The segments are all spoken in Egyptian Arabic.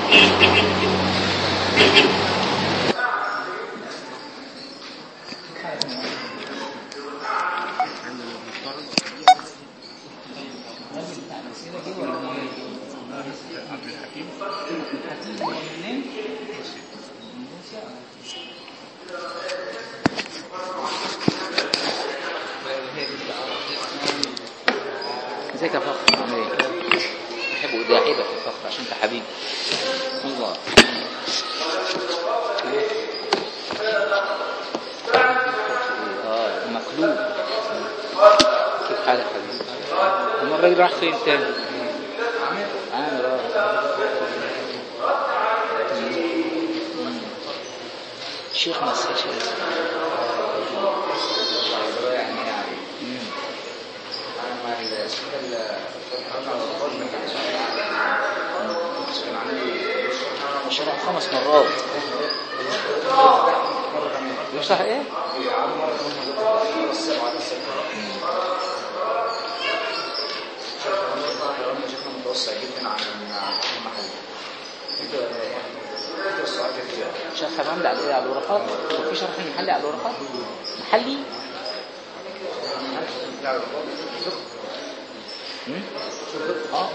ازيك يا فخر عامل ايه؟ بحب اداعبك يا فخر عشان انت حبيبي الله اه مقلوب كيف حالك حبيبي؟ هو الراجل راح فين تاني؟ عامر اه مم. شيخ مصر شيخ مم. شرع خمس مرات يشرح ايه؟ شرح محمد على ايه على الورقات؟ هو في شرح محلي على الورقات؟ محلي؟ مم؟ اه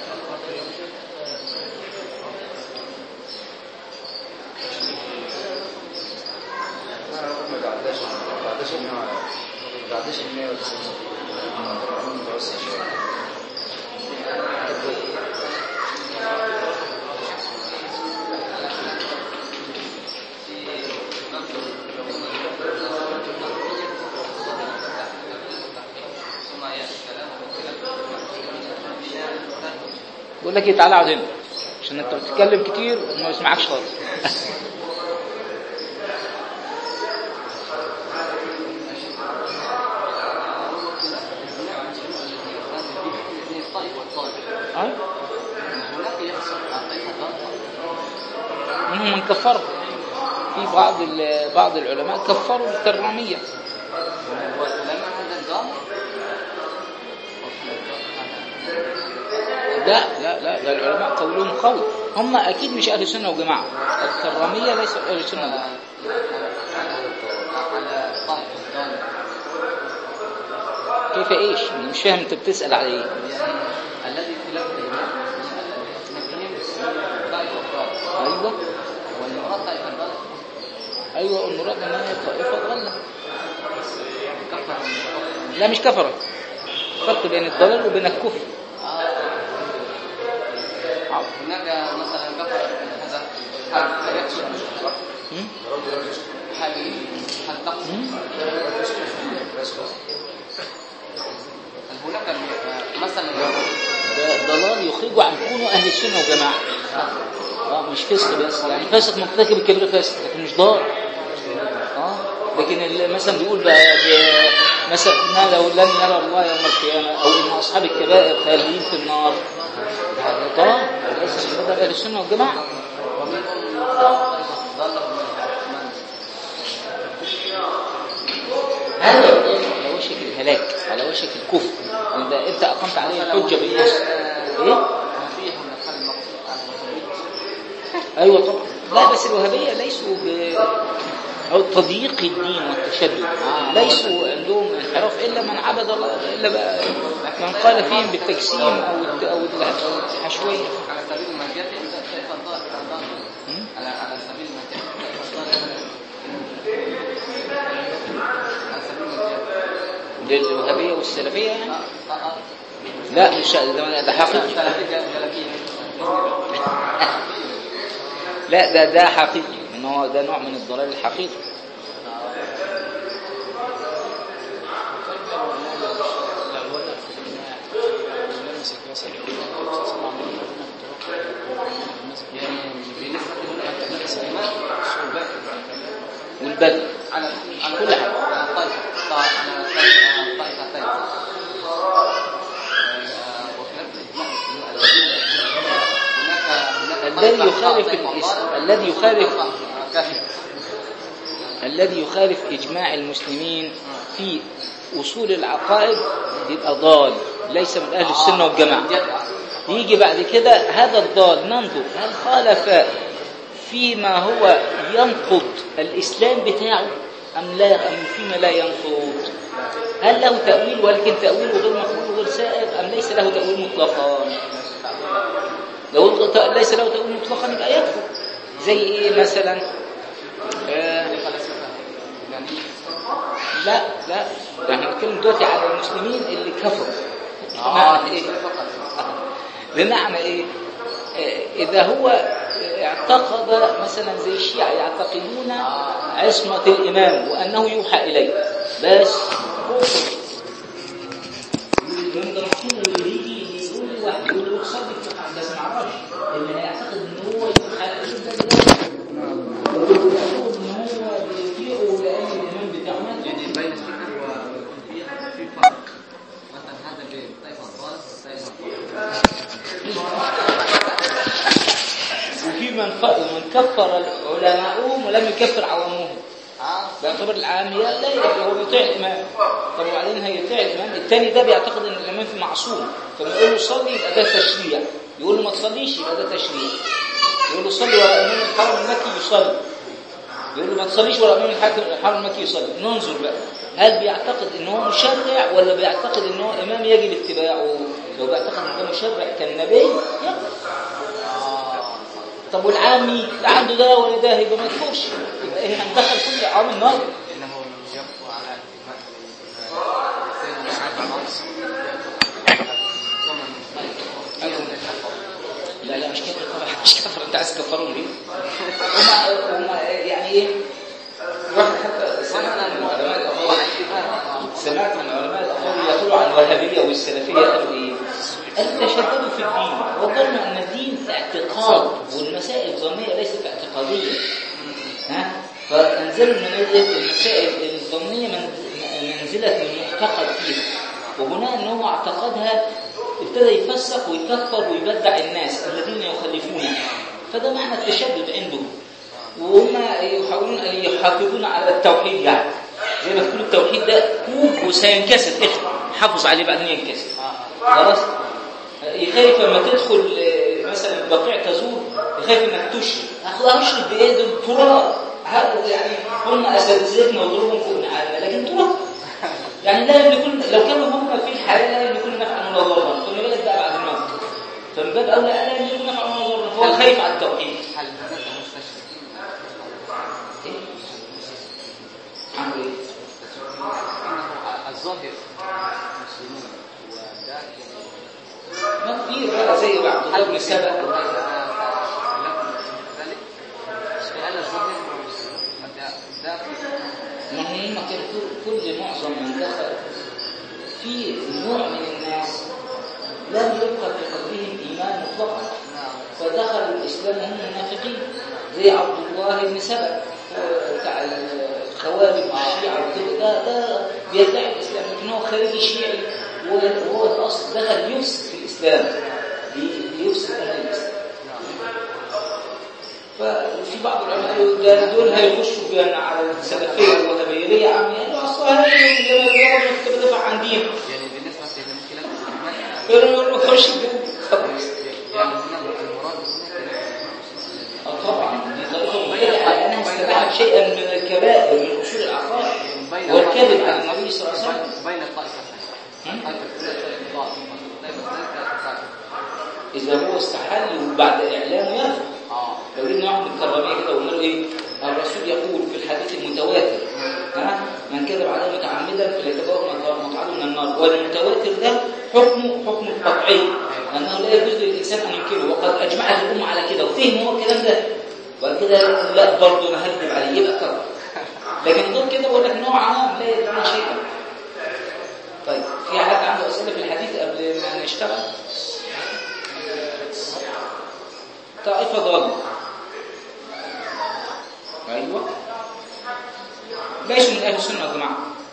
بقول لك ايه تعالى اقعد هنا عشان انت بتتكلم كتير وما يسمعكش خالص أي. منهم من كفروا في بعض ال- بعض العلماء كفروا الكرامية لا لا لا ده العلماء قولهم قول هم اكيد مش اهل السنه وجماعه الكراميه ليسوا اهل السنه وجماعه كيف ايش أنا مش فاهم انت بتسال على ايه الذي في لفظ الإمام ايوه والمراد طائفة الضالة ايوه المراد ان هي طائفه ضاله كفر لا مش كفره فرق بين الضلال وبين الكفر هناك مثلا كفر هذا هل هل يقصد م? هل هل تقصد م? هل هناك مثلا ده ضلال يخرجه عن كونه اهل السنه وجماعه اه مش فسق بس يعني فاسق مرتكب الكبيره فاسق لكن مش ضال اه لكن ال- مثلا بيقول بقى ب- مثلا ما لو لن يرى الله يوم القيامه او ان اصحاب الكبائر خالدين في النار هذا ضال ليس من مذهب اهل السنه والجماعه ومنهم طائفة الضالة على وشك الهلاك على وشك الكفر إذا انت اقمت عليه الحجه بالنص ايه ما فيه من الحل المقصود على الوهابية ايوه طبعا لا بس الوهابيه ليسوا ب او تضييق الدين والتشدد ليسوا عندهم انحراف الا من عبد الله الا بقى من قال فيهم بالتجسيم او الت- او الحشويه على سبيل المجاز طائفة الضالة م? على على سبيل المجاز طائفة الضالة على سبيل المجاز للوهابيه والسلفيه يعني آه، آه. لا مش ده ده حقيقي سلفية جلبية لا ده ده حقيقي ان هو ده نوع من الضلال الحقيقي يعني بالنسبة للإمام والبدء على على كل حاجة. على طائفة على طائفة طائفتين وخلاف الإجماع هناك هناك الذي طائفة يخالف طائفة الإس- ضالة الذي يخالف وطائفة كافرة. الذي يخالف إجماع المسلمين في أصول العقائد يبقى ضال ليس من أهل السنة والجماعة من جهة العقل. يجي بعد كده هذا الضال ننظر هل خالف فيما هو ينقض الإسلام بتاعه أم لا أم فيما لا ينقض هل له تأويل ولكن تأويله غير مقبول وغير سائغ أم ليس له تأويل مطلقا لو ليس له تأويل مطلقا يبقى يكفر زي إيه مثلا آه يعني لا لا ده احنا بنتكلم دلوقتي على المسلمين اللي كفروا اه بمعنى ايه فقط بمعنى ايه آه، اذا هو اعتقد مثلا زي الشيعة يعتقدون عصمة الامام وانه يوحى اليه بس كفر من ضمن اللي يجي يقول لي واحد يقول له صلي في الحرم بس ما اعرفش اللي هيعتقد ان هو يوحى اليه ده ده ويقول ان هو بيطيعه لان الامام بتاعه مات يعني بين الشرك والألوهية في فرق مثلا هذا بين طائفة الضال وطائفة وفي من ف... من كفر علماؤهم ولم يكفر عوامهم اه بيعتبر العامية لا يبقى هو بيطيع الإمام طب وبعدين هيطيع الإمام الثاني ده بيعتقد إن الإمام في معصوم فلما يقول له صلي يبقى ده تشريع يقول له ما تصليش يبقى ده تشريع يقول له صلي ورا إمام الحرم المكي يصلي يقول له ما تصليش ورا إمام الحاكم الحرم المكي يصلي ننظر بقى هل بيعتقد إن هو مشرع ولا بيعتقد إن هو إمام يجب اتباعه لو بيعتقد إن ده مشرع كالنبي يكفر طب والعامي لا عنده ده ولا ده يبقى ما يكفرش يبقى ايه هندخل كل عام النار إنه يبقى على اتباع سيدنا عبد الناصر ثم لا لا مش كفر طبعا مش كفر انت عايز تكفرهم ليه؟ هم هم يعني ايه؟ واحد حتى سمعت من علماء الاخوه سمعت من علماء الاخوه يقولوا عن الوهابيه والسلفيه قالوا ايه؟ قالوا تشددوا في الدين وظنوا ان الدين اعتقاد والمسائل الظنيه ليست اعتقاديه ها فانزلوا منزله المسائل الظنيه من- منزله المعتقد فيها وبناء ان هو اعتقدها ابتدى يفسق ويكفر ويبدع الناس الذين يخالفونه فده معنى التشدد عندهم وهم يحاولون ان يحافظون على التوحيد يعني زي ما تقول التوحيد ده كوب وسينكسر اخر حافظ عليه بعدين ينكسر خلاص يخاف لما تدخل آه، مثلا البقيع تزور يخاف انك تشرك اخذها اشرك بايه دول تراب هذا يعني هم اساتذتنا وضربهم فوق نعالنا لكن تراب يعني لا يملكون لو كانوا هم في الحياه لا يملكون نفعا ولا ضرا فما بالك بقى بعد الموت فمن باب اولى لا يملكون نفعا ولا ضرا فهو خايف على التوحيد هل هناك مستشرقين إيه؟ عملوا ايه؟ إنه الظاهر مسلمون ولكن ما كتير بقى زي بعض الله بن سبأ ذلك لأن الظاهر الداخل ما هم كان كل- كل معظم من دخل في نوع من الناس لم يبقى في قلبهم ايمان مطلقا فدخلوا الاسلام وهم منافقين زي عبد الله بن سبأ آه، بتاع الخوارج والشيعة وكده ده ده بيدعي الاسلام لكن هو خارجي شيعي وهو- وهو الاصل دخل يفسد في الاسلام بي- بيفسد اهل الاسلام ففي بعض العلماء قالوا ده دول هيخشوا بينا على السلفيه والوهابيه ليه يا عم؟ يعني اصلا هذه اللي انا كنت بدافع عن دين يعني بالنسبة لمشكلة الإيمان يقولوا يقولوا له خش الجنه خلاص. يعني هنا المراد هنا آه طبعا دي طريقه مبتدعه لانها استباحت شيئا من الكبائر من اصول العقائد والكذب على النبي صلى الله عليه وسلم بين الطائفتين هم؟ الطائفة الأولى طائفة الطائفة الثالثة طائفة اذا هو استحل وبعد اعلانه يرفض اه لو جبنا واحد من الكراميه كده وقلنا له ايه الرسول يقول في الحديث المتواتر ها من كذب عليه متعمدا فليتبوأ مقعده من النار والمتواتر ده حكمه حكم القطعي انه لا يجوز للانسان ان ينكره وقد اجمعت الامه على كده وفهم هو الكلام ده وبعد كده لا برضه انا هكذب عليه يبقى كفر لكن غير كده بقول لك نوع عام لا يدعي شيئا طيب في حد عنده اسئله في الحديث قبل ما نشتغل طائفه ضاله ايوه ليسوا من اهل السنه والجماعه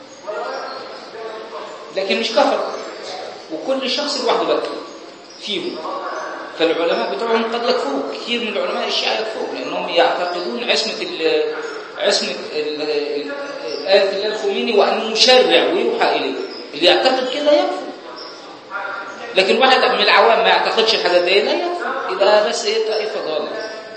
لكن مش كفر وكل شخص لوحده بقى فيهم فالعلماء بتوعهم قد يكفروا كثير من العلماء الشيعة يكفروا لأنهم يعتقدون عصمة ال عصمة ال- ال- آية الله الخميني وأنه مشرع ويوحى إليه اللي يعتقد كده يكفر لكن واحد من العوام ما يعتقدش الحاجات دي لا يكفر يبقى بس ايه طائفه ضاله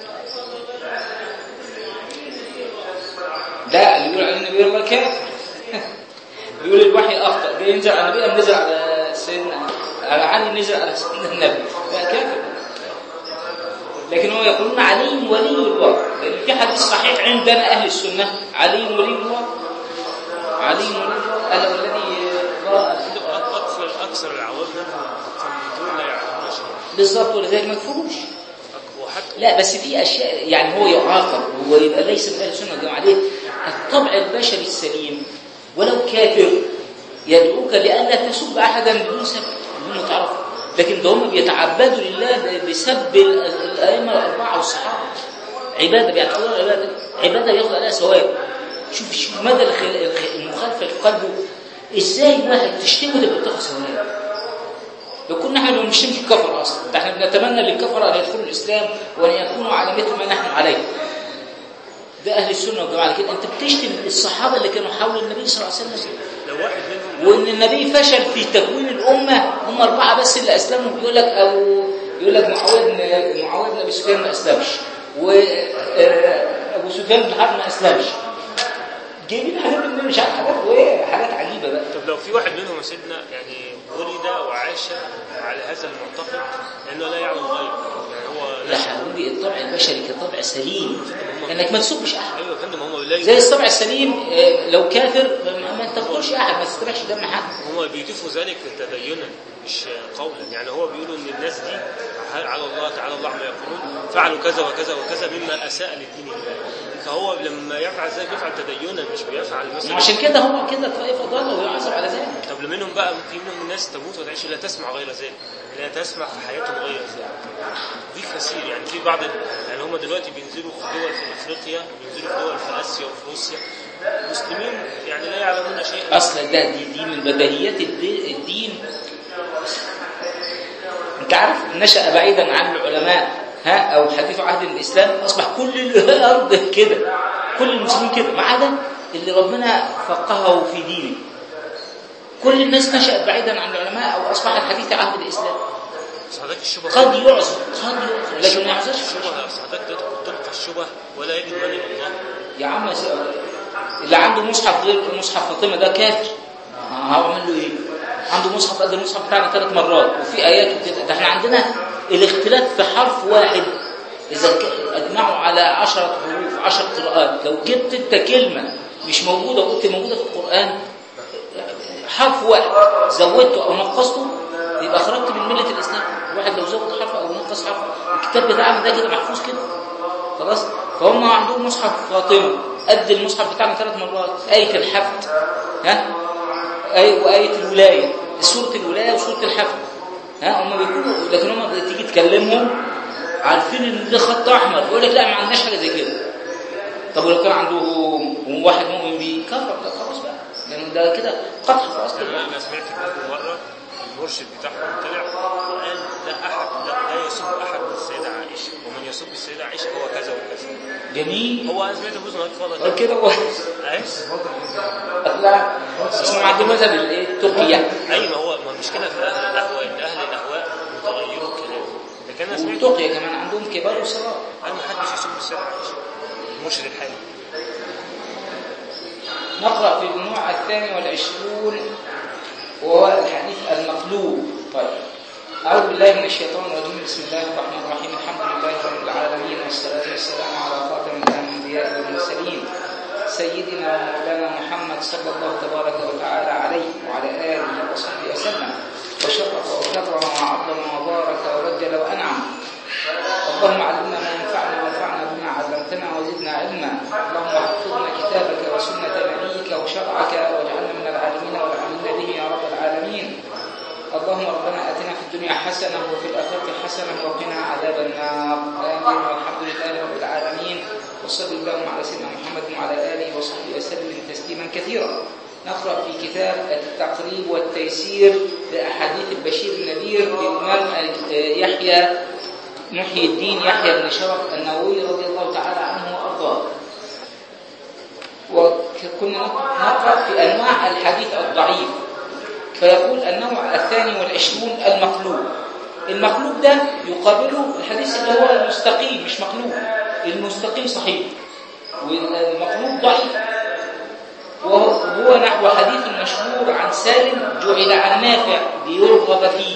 ده اللي بيقول على النبي الله كافر بيقول الوحي اخطا جاي ينزل على النبي قام نزل على سيدنا على علي نزل على سيدنا النبي لا كافر لكن هو يقولون علي ولي الله لان في حديث صحيح عندنا اهل السنه علي ولي الله علي ولي الله الا والذي راى أكثر أكثر العوام منهم متفلتون لا يعلمون شيئا بالظبط ولذلك ما يكفروش وحتى لا بس في اشياء يعني هو يعاقب هو يبقى ليس من اهل السنه والجماعه ليه؟ الطبع البشري السليم ولو كافر يدعوك لئلا تسب احدا بدون سبب بدون ما تعرفه لكن ده هم بيتعبدوا لله بسب ال- الائمه الاربعه والصحابه عباده بيعتبروها عباده عباده ياخذ عليها ثواب شوف شوف مدى الخ- الخ- المخالفه في قلبه ازاي واحد تشتمه تبقى بتاخد ثواب لو كنا احنا ما بنشتمش الكفر اصلا ده احنا بنتمنى للكفر ان يدخلوا الاسلام وان يكونوا على مثل ما نحن عليه ده اهل السنه والجماعه لكن انت بتشتم الصحابه اللي كانوا حول النبي صلى الله عليه وسلم لو واحد منهم وان النبي فشل في تكوين الامه هم اربعه بس اللي اسلموا بيقول لك او يقول لك معاويه بن معاويه بن ابي سفيان ما اسلمش وابو سفيان بن حرب ما اسلمش جايبين حاجات من مش عارف حاجات وايه حاجات عجيبه بقى طب لو في واحد منهم يا سيدنا يعني ولد وعاش على هذا المعتقد لأنه لا يعلم غيره يعني هو يا حبيبي الطبع البشري كطبع سليم انك ما تسبش احد أيوه يا فندم هم لا زي الطبع السليم آه، لو كافر ما ما تقتلش احد ما تستبحش دم حد هم بيضيفوا ذلك تدينا مش قولا يعني هو بيقولوا ان الناس دي على الله تعالى الله عما يقولون فعلوا كذا وكذا وكذا مما اساء للدين الله فهو لما يفعل ذلك بيفعل تدينا مش بيفعل مثلا عشان كده هو كده طائفه ضاله ويعذب على ذلك طب منهم بقى في منهم الناس تموت وتعيش لا تسمع غير ذلك لا تسمع في حياتهم غير ذلك دي كثير يعني في بعض يعني هم دلوقتي بينزلوا في دول في افريقيا بينزلوا في دول في اسيا وفي روسيا مسلمين يعني لا يعلمون شيئا اصلا ده دي, دي من بديهيات الدي- الدين انت عارف نشأ بعيدا عن العلماء ها او حديث عهد الاسلام اصبح كل الارض كده كل المسلمين كده ما عدا اللي ربنا فقهه في دينه كل الناس نشأت بعيدا عن العلماء او اصبحت حديث عهد الاسلام بس حضرتك الشبهه قد يعذر قد يعذر لكن ما يعذرش الشبهه بس حضرتك تلقى الشبهه ولا يجد من الله يا عم س- اللي عنده مصحف غير مصحف فاطمه ده كافر هعمل له ايه عنده مصحف قد المصحف بتاعنا ثلاث مرات وفي ايات وكده ده احنا عندنا الاختلاف في حرف واحد اذا ك- اجمعوا على عشرة حروف عشر قراءات لو جبت انت كلمه مش موجوده وقلت موجوده في القران حرف واحد زودته او نقصته يبقى خرجت من مله الاسلام واحد لو زود حرف او نقص حرف الكتاب بتاعنا ده كده محفوظ كده خلاص فهم عندهم مصحف فاطمه قد المصحف بتاعنا ثلاث مرات آية الحفد ها آية وآية الولاية سورة الولاية وسورة الحفد ها هم بيكونوا لكن هم تيجي تكلمهم عارفين ان ده خط احمر يقول لك لا ما عندناش حاجه زي كده طب ولو كان عنده واحد مؤمن بيه كفر ده خلاص بقى لان ده كده قطع في اصل انا الأمر. انا سمعت منكم مره المرشد بتاعهم طلع وقال لا احد لا, لا يسب احد السيده عائشه ومن يسب السيده عائشه هو كذا وكذا جميل هو انا سمعت جزء من قال الفضل كده هو عايز لا بس هم عندهم مذهب الايه التقيه اي ما هو ما المشكله في اهل الاهواء ان اهل الاهواء متغيروا الكلام لكن انا سمعت والتقيه كمان عندهم كبار وصغار قال ما حدش يسب السيده عائشه المرشد الحالي نقرأ في النوع الثاني والعشرون وهو الحديث المقلوب طيب أعوذ بالله من الشيطان الرجيم بسم الله الرحمن الرحيم الحمد لله رب العالمين والصلاة والسلام على خاتم الأنبياء والمرسلين سيدنا ومولانا محمد صلى الله تبارك وتعالى عليه وعلى آله وصحبه وسلم وشرف وكرم وعظم وبارك ورجل وأنعم اللهم علمنا ما ينفعنا وانفعنا بما علمتنا وزدنا علما اللهم احفظنا كتابك وسنة نبيك وشرعك واجعلنا من العالمين والعاملين به يا رب العالمين اللهم ربنا اتنا في الدنيا حسنة وفي الآخرة حسنة وقنا عذاب النار آمين والحمد لله رب العالمين وصلى اللهم على سيدنا محمد وعلى آله وصحبه وسلم تسليما كثيرا نقرأ في كتاب التقريب والتيسير لأحاديث البشير النذير للإمام يحيى محيي الدين يحيى بن شرف النووي رضي الله تعالى عنه وارضاه وكنا نقرا في انواع الحديث الضعيف فيقول النوع الثاني والعشرون المقلوب المقلوب ده يقابله الحديث اللي هو المستقيم مش مقلوب المستقيم صحيح والمقلوب ضعيف وهو وهو نحو حديث مشهور عن سالم جعل عن نافع ليرغب فيه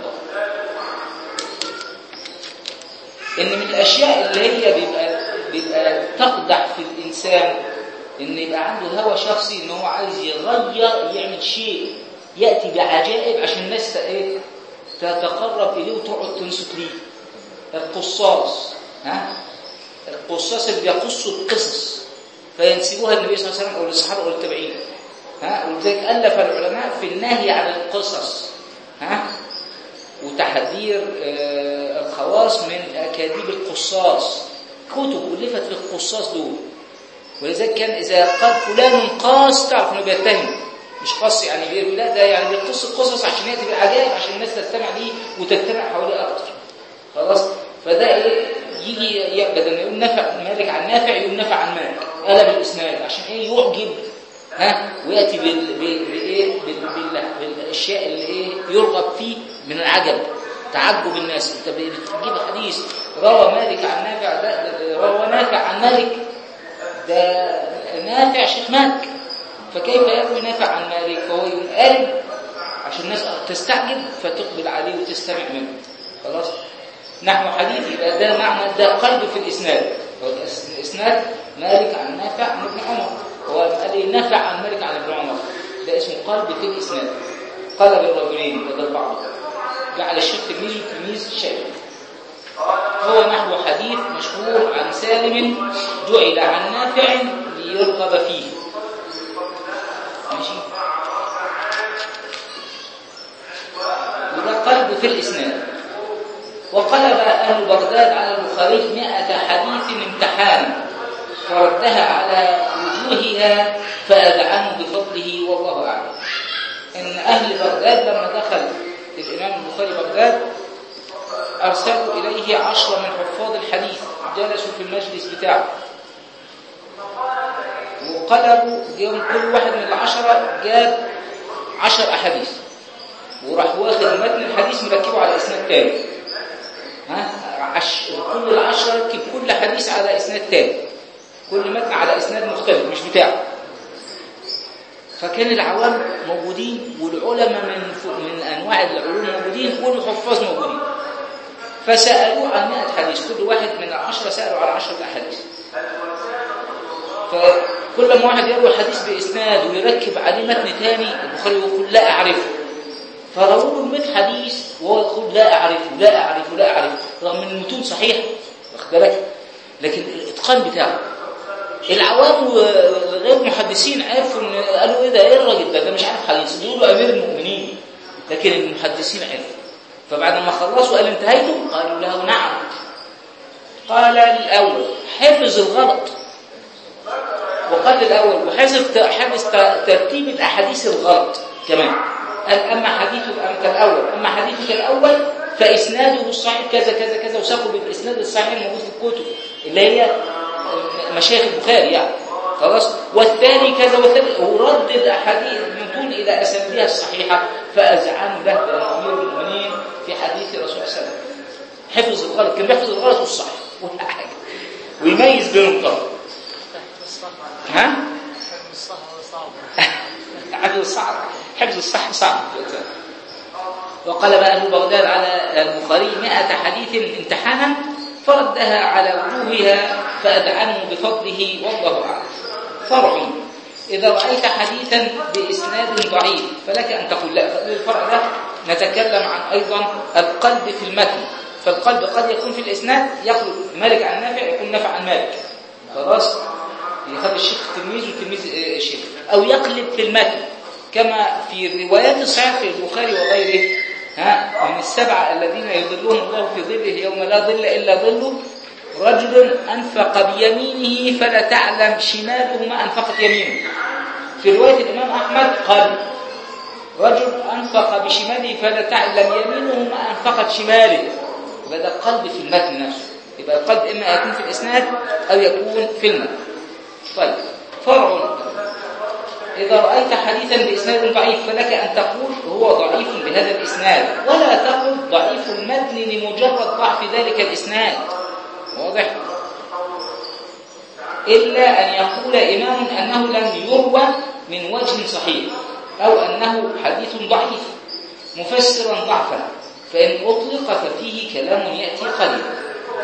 ان من الاشياء اللي هي بيبقى بيبقى تقدح في الانسان ان يبقى عنده هوى شخصي ان هو عايز يغير يعمل شيء ياتي بعجائب عشان الناس ت- ايه تتقرب اليه وتقعد تنصت ليه القصاص ها القصاص اللي بيقصوا القصص فينسبوها للنبي صلى الله عليه وسلم او للصحابه او للتابعين ها ولذلك الف العلماء في النهي عن القصص ها وتحذير آه، الخواص من اكاذيب القصاص كتب الفت في القصاص دول ولذلك كان اذا قال فلان قاص تعرف انه بيتهم مش قص يعني بيقول لا ده يعني بيقص القصص عشان ياتي بالعجائب عشان الناس تستمع ليه وتجتمع حواليه اكتر خلاص فده ايه يجي ي- بدل ما يقول نفع مالك عن نافع يقول نفع عن مالك قلب الاسناد عشان ايه يعجب ها وياتي بال بال بايه بال بال بالاشياء اللي ايه يرغب فيه من العجب تعجب الناس انت بتجيب حديث روى مالك عن نافع ده, ده روى نافع عن مالك ده نافع شيخ مالك فكيف يروي نافع عن مالك فهو يقارب عشان الناس تستعجب فتقبل عليه وتستمع منه خلاص نحو حديث يبقى ده معنى ده قلب في الاسناد هو الاسناد مالك عن نافع عن ابن عمر هو قال لي نافع عن مالك عن ابن عمر ده اسمه قلب في الاسناد قلب الرجلين بدل بعض جعل الشيخ تلميذ والتلميذ شيخ هو نحو حديث مشهور عن سالم جعل عن نافع ليرغب فيه ماشي وده قلب في الإسناد وقلب أهل بغداد على البخاري مئة حديث امتحانا وردها على وجوهها فأذعنوا بفضله والله أعلم إن أهل بغداد لما دخل الإمام البخاري بغداد أرسلوا إليه عشرة من حفاظ الحديث جلسوا في المجلس بتاعه وقلبوا يوم كل واحد من العشرة جاب عشر أحاديث وراح واخد متن الحديث مركبه على إسناد تاني ها عش... كل العشرة ركب كل حديث على إسناد تاني كل متن على إسناد مختلف مش بتاعه فكان العوام موجودين والعلماء من ف... من أنواع العلوم موجودين والحفاظ موجودين فسألوه عن 100 حديث كل واحد من العشرة سألوا على 10 أحاديث فكل ما واحد يروي حديث بإسناد ويركب عليه متن ثاني البخاري يقول لا أعرفه فرووا له 100 حديث وهو يقول لا أعرفه لا أعرفه لا أعرفه رغم أن المتون صحيحة واخد بالك لكن الإتقان بتاعه العوام وغير المحدثين عرفوا ان قالوا ايه ده ايه الراجل ده ده مش عارف حديث بيقولوا امير المؤمنين لكن المحدثين عرفوا فبعد ما خلصوا قال انتهيتم قالوا له نعم قال الاول حفظ الغلط وقال الاول وحفظ حفظ ترتيب الاحاديث الغلط كمان قال اما حديثك انت الاول اما حديثك الاول فاسناده الصحيح كذا كذا كذا وساقوا بالاسناد الصحيح الموجود في الكتب اللي هي مشايخ البخاري يعني خلاص والثاني كذا والثاني ورد الاحاديث المتون الى اسانيدها الصحيحه فاذعنوا له بان امير المؤمنين في حديث الرسول صلى الله عليه وسلم حفظ الغلط كان بيحفظ الغلط والصح ولا حاجه ويميز بينهم طبعا ها حفظ الصح حفظ الصح صعب وقلب اهل بغداد على البخاري 100 حديث امتحانا فردها على وجوهها فأدعنوا بفضله والله أعلم فرع إذا رأيت حديثا بإسناد ضعيف فلك أن تقول لا الفرع ده نتكلم عن أيضا القلب في المتن فالقلب قد يكون في الإسناد يخرج مالك عن نافع يكون نافع عن مالك خلاص يخلي الشيخ تلميذ والتلميذ الشيخ أو يقلب في المتن كما في الروايات الصحيحة في البخاري وغيره ها من السبعة الذين يظلهم الله في ظله يوم لا ظل إلا ظله رجل أنفق بيمينه فلا تعلم شماله ما أنفقت يمينه في رواية الإمام أحمد قال رجل أنفق بشماله فلا تعلم يمينه ما أنفقت شماله وهذا قلب في المتن نفسه يبقى القلب إما يكون في الإسناد أو يكون في المتن طيب فرع إذا رأيت حديثا بإسناد ضعيف فلك أن تقول هو ضعيف بهذا الإسناد ولا تقل ضعيف المتن لمجرد ضعف ذلك الإسناد واضح؟ إلا أن يقول إمام أنه لم يروى من وجه صحيح أو أنه حديث ضعيف مفسرا ضعفا فإن أطلق ففيه كلام يأتي قليلا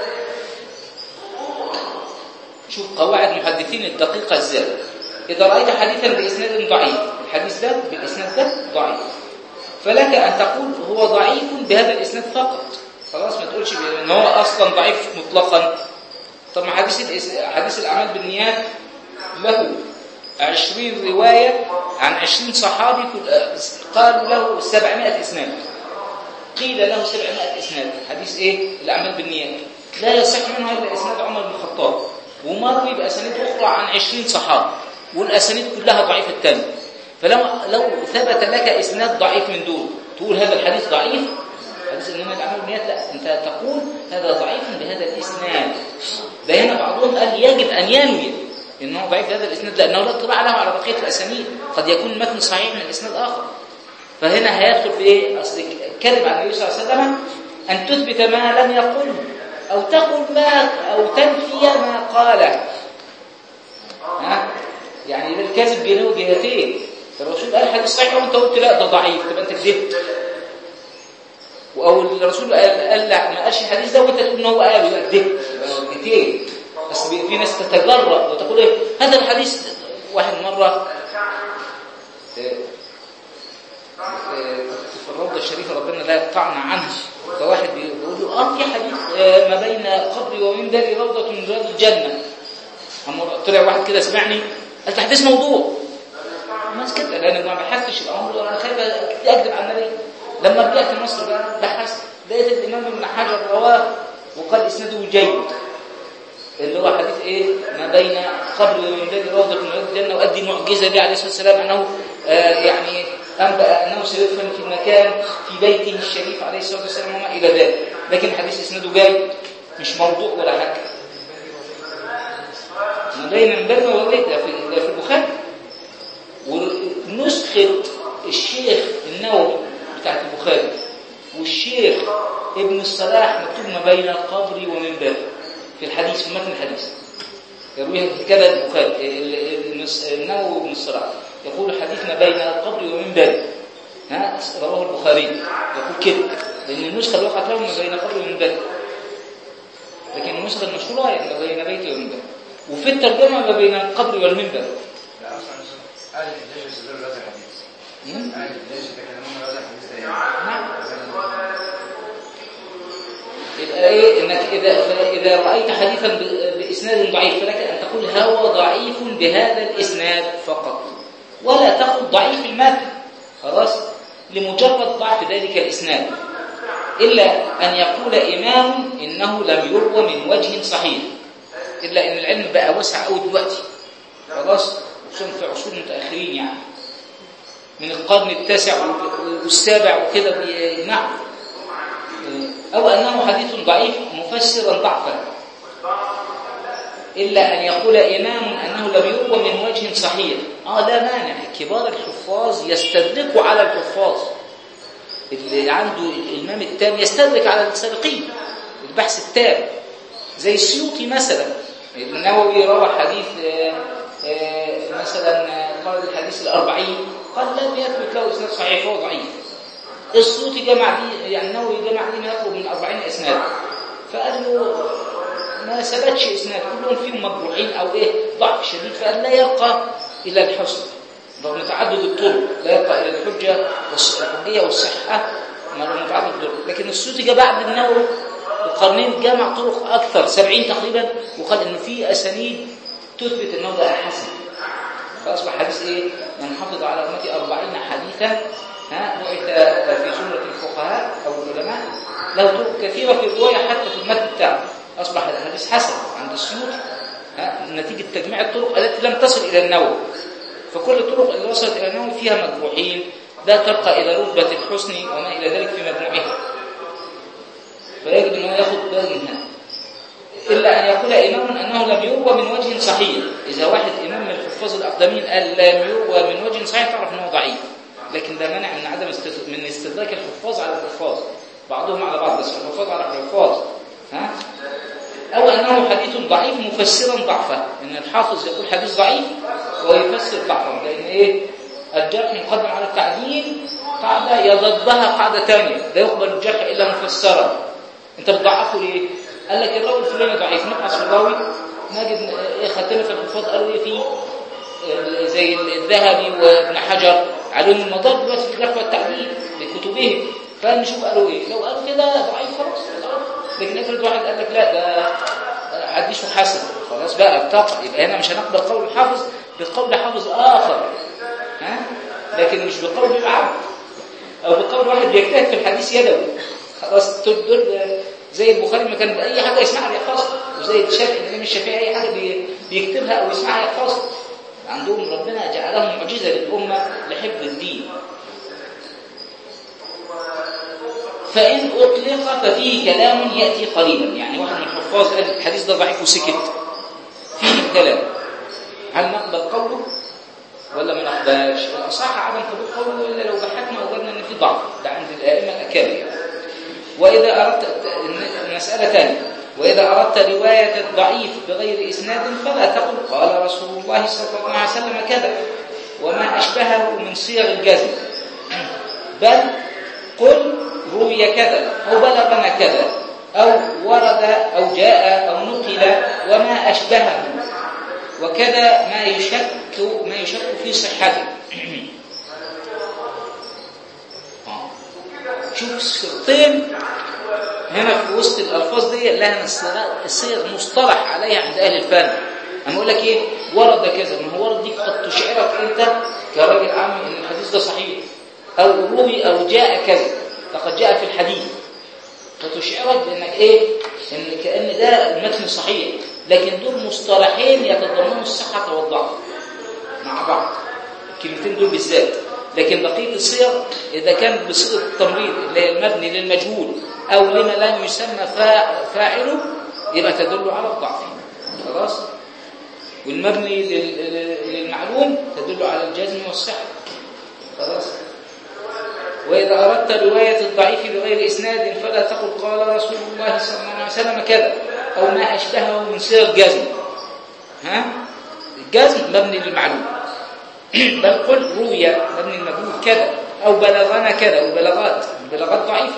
شوف قواعد المحدثين الدقيقة ازاي إذا رأيت حديثا بإسناد ضعيف الحديث ده بالإسناد ده ضعيف فلك أن تقول هو ضعيف بهذا الإسناد فقط خلاص ما تقولش ان هو أصلا ضعيف مطلقا طب ما حديث الإس- حديث الأعمال بالنيات له عشرين رواية عن عشرين صحابي كل- آه، قالوا له سبعمائة إسناد قيل له سبعمائة إسناد حديث إيه؟ الأعمال بالنيات لا يصح منها إلا إسناد عمر بن الخطاب ومروي بأسانيد أخرى عن عشرين صحابي والأسانيد كلها ضعيفة التانية فلو لو ثبت لك إسناد ضعيف من دول تقول هذا الحديث ضعيف حديث إنما الأعمال بالنيات لا أنت تقول هذا ضعيف بهذا الإسناد ده هنا بعضهم قال يجب أن ينوي إنه ضعيف بهذا الإسناد لأنه لا اطلاع له على بقية الأسانيد قد يكون المتن صحيح من إسناد آخر فهنا هيدخل في ايه اصل كلمه عن النبي صلى الله عليه وسلم ان تثبت ما لم يقله او تقل ما او تنفي ما قاله ها يعني ده الكذب بينه جهتين الرسول قال حديث صحيح وانت قلت لا ده ضعيف تبقى انت كذبت او الرسول قال, قال لا ما قالش الحديث ده وانت تقول ان هو قاله يبقى كذبت يبقى جهتين بس بي- في ناس تتجرأ وتقول ايه هذا الحديث واحد مره آه، كنت في الروضة الشريفة ربنا لا يقطعنا عنها فواحد بيقول له اه في حديث آه، ما بين قبري ومنبري روضة من رياض الجنة أما طلع واحد كده سمعني قال ده حديث موضوع ما كده لأن ما بحثتش الأمر أنا خايف أكذب على النبي لما رجعت مصر بقى بحثت لقيت الإمام ابن حجر رواه وقال إسناده جيد اللي هو حديث ايه ما بين قبر ومنبر روضة من رياض الجنة وأدي المعجزة دي عليه الصلاة والسلام أنه آه يعني أنبأ أنه سيدفن في مكان في بيته الشريف عليه الصلاة والسلام وما إلى ذلك لكن الحديث إسناده جاي مش موضوع ولا حاجة ما بين منبر وبيت ده في ده في البخاري ونسخة الشيخ النووي بتاعت البخاري والشيخ ابن الصلاح مكتوب ما بين قبري ومنبري في الحديث في متن الحديث يرويها كذا البخاري ال- ال- النس- النووي بن الصلاح يقول الحديث ما بين القبر ومنبر ها رواه البخاري يقول كده لان النسخه اللي وقعت له ما بين القبر ومنبر لكن النسخه المشهوره هي ما بين بيتي ومنبر وفي الترجمه ما بين القبر والمنبر لا اصلا اهل الحجاج يستدلوا بهذا الحديث مم؟ اهل الحجاج يتكلمون بهذا الحديث ده يعني نعم يبقى ايه انك اذا اذا رايت حديثا ب- باسناد ضعيف فلك ان تقول هو ضعيف بهذا الاسناد فقط ولا تقل ضعيف المتن خلاص لمجرد ضعف ذلك الاسناد الا ان يقول امام انه لم يروى من وجه صحيح الا ان العلم بقى واسع قوي دلوقتي خلاص خصوصا في عصور متاخرين يعني من القرن التاسع والسابع وكده بيجمعوا أو أنه حديث ضعيف مفسرا ضعفا إلا أن يقول إمام أنه لم يروى من وجه صحيح آه لا مانع كبار الحفاظ يستدركوا على الحفاظ اللي عنده الإمام التام يستدرك على السابقين البحث التام زي السيوطي مثلا النووي روى حديث آه، آه، مثلا آه، قال الحديث الأربعين قال لم يثبت له إسناد صحيح فهو ضعيف الصوتي جمع دي يعني النووي جمع دي ما يقرب من 40 اسناد فقال له ما ثبتش اسناد كلهم فيهم مجروحين او ايه ضعف شديد فقال لا يبقى الا الحسن رغم تعدد الطرق لا يبقى الا الحجه والص- الحجيه والصحه مع رغم تعدد الطرق لكن الصوتي جه بعد النووي القرنين جمع طرق اكثر 70 تقريبا وقال انه في اسانيد تثبت انه ده حسن فأصبح حديث إيه؟ من حفظ على أمتي أربعين حديثا ها بعث في زمرة الفقهاء أو العلماء له طرق كثيرة في الرواية حتى في المتن بتاعه أصبح الحديث حسن عند السيوطي ها نتيجة تجميع الطرق التي لم تصل إلى النووي فكل الطرق اللي وصلت إلى النووي فيها مجروحين لا ترقى إلى رتبة الحسن وما إلى ذلك في مجموعها فيجب أنه ياخد باله من هذا إلا أن يقول إمام أنه لم يروى من وجه صحيح إذا واحد إمام من الحفاظ الأقدمين قال لم يروى من وجه صحيح تعرف أنه ضعيف لكن ده منع من عدم است- من استدراك الحفاظ على الحفاظ بعضهم على بعض بس الحفاظ على الحفاظ ها أو أنه حديث ضعيف مفسرا ضعفه إن الحافظ يقول حديث ضعيف ويفسر ضعفه لأن إيه الجرح مقدم على التعديل قاعدة يضدها قاعدة ثانية لا يقبل الجرح إلا مفسرا أنت بتضعفه ليه؟ قال لك الراوي الفلاني ضعيف نبحث في الراوي نجد إيه خاتمة الحفاظ قالوا إيه فيه آه، زي الذهبي وابن حجر عليهم المدار دلوقتي في الجرح والتعديل بكتبهم فنشوف قالوا إيه لو قالوا كده ضعيف خلاص لكن افرض واحد قال لك لا ده حديثه حسن خلاص بقى اتقى يبقى هنا مش هنقبل قول الحافظ بقول حافظ آخر ها لكن مش بقول العبد أو بقول واحد بيجتهد في الحديث يدوي خلاص دول دول زي البخاري ما كان بأي حاجة يسمعها يحفظها وزي الشافعي الإمام الشافعي أي حاجة بي- بيكتبها أو يسمعها يحفظها عندهم ربنا جعلهم معجزة للأمة لحفظ الدين فإن أطلق ففيه كلام يأتي قريبا يعني واحد من الحفاظ قال الحديث ده ضعيف وسكت فيه كلام هل نقبل قوله ولا ما نقبلش الأصح عدم قبول قوله إلا لو بحثنا وجدنا إن في ضعف ده عند الأئمة الأكابر يعني. وإذا أردت مسألة ثانية وإذا أردت رواية الضعيف بغير إسناد فلا تقل قال رسول الله صلى الله عليه وسلم كذا وما أشبهه من صيغ الجزم بل قل روي كذا أو بلغنا كذا أو ورد أو جاء أو نقل وما أشبهه وكذا ما يشك ما يشك في صحته آه. شوف الصيغتين هنا في وسط الألفاظ دي لها صيغ مصطلح عليها عند أهل الفن أنا أقول لك إيه ورد كذا ما هو ورد دي قد تشعرك أنت كراجل عام إن الحديث ده صحيح أو روي أو جاء كذا لقد جاء في الحديث فتشعرك بأنك إيه إن كأن ده المتن صحيح لكن دول مصطلحين يتضمنوا الصحة والضعف مع بعض الكلمتين دول بالذات لكن بقية الصيغ إذا كان بصيغة التمريض اللي هي المبني للمجهول أو لما لم يسمى فا- فاعله يبقى تدل على الضعف خلاص والمبني لل- لل- للمعلوم تدل على الجزم والصحة خلاص وإذا أردت رواية الضعيف بغير إسناد فلا تقل قال رسول الله صلى الله عليه وسلم كذا أو ما أشبهه من صيغ جزم ها الجزم مبني للمعلوم بل قل روي مبني المجهول كذا أو بلغنا كذا وبلاغات البلاغات ضعيفة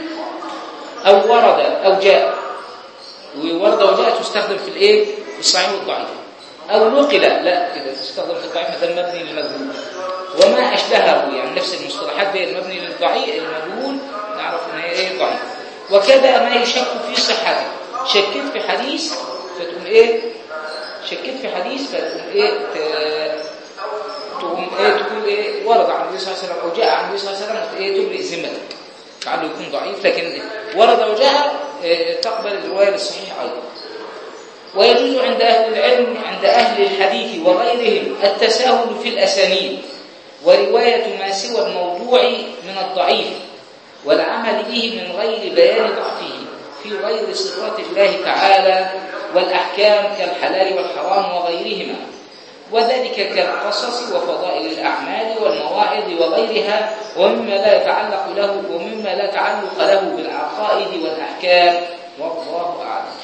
أو ورد أو جاء وورد وجاء تستخدم في الإيه في الصحيح والضعيف أو نقل لا إذا تستخدم في الضعيف هذا المبني للمجهول وما أشبهه يعني نفس المصطلحات دي المبني للضعيف المجهول نعرف إن هي إيه ضعيف وكذا ما يشك في صحته شكيت في حديث فتقوم إيه شكيت في حديث فتقوم إيه ت- تقوم إيه تقول إيه ورد عن النبي صلى الله عليه وسلم أو جاء عن النبي صلى الله عليه وسلم وت- إيه تبرئ ذمتك لعله يكون ضعيف لكن ورد وجاء إيه تقبل الرواية للصحيح أيضا ويجوز عند أهل العلم عند أهل الحديث وغيرهم التساهل في الأسانيد ورواية ما سوى الموضوع من الضعيف والعمل به من غير بيان ضعفه في غير صفات الله تعالى والأحكام كالحلال والحرام وغيرهما وذلك كالقصص وفضائل الأعمال والمواعظ وغيرها ومما لا يتعلق له ومما لا تعلق له بالعقائد والأحكام والله أعلم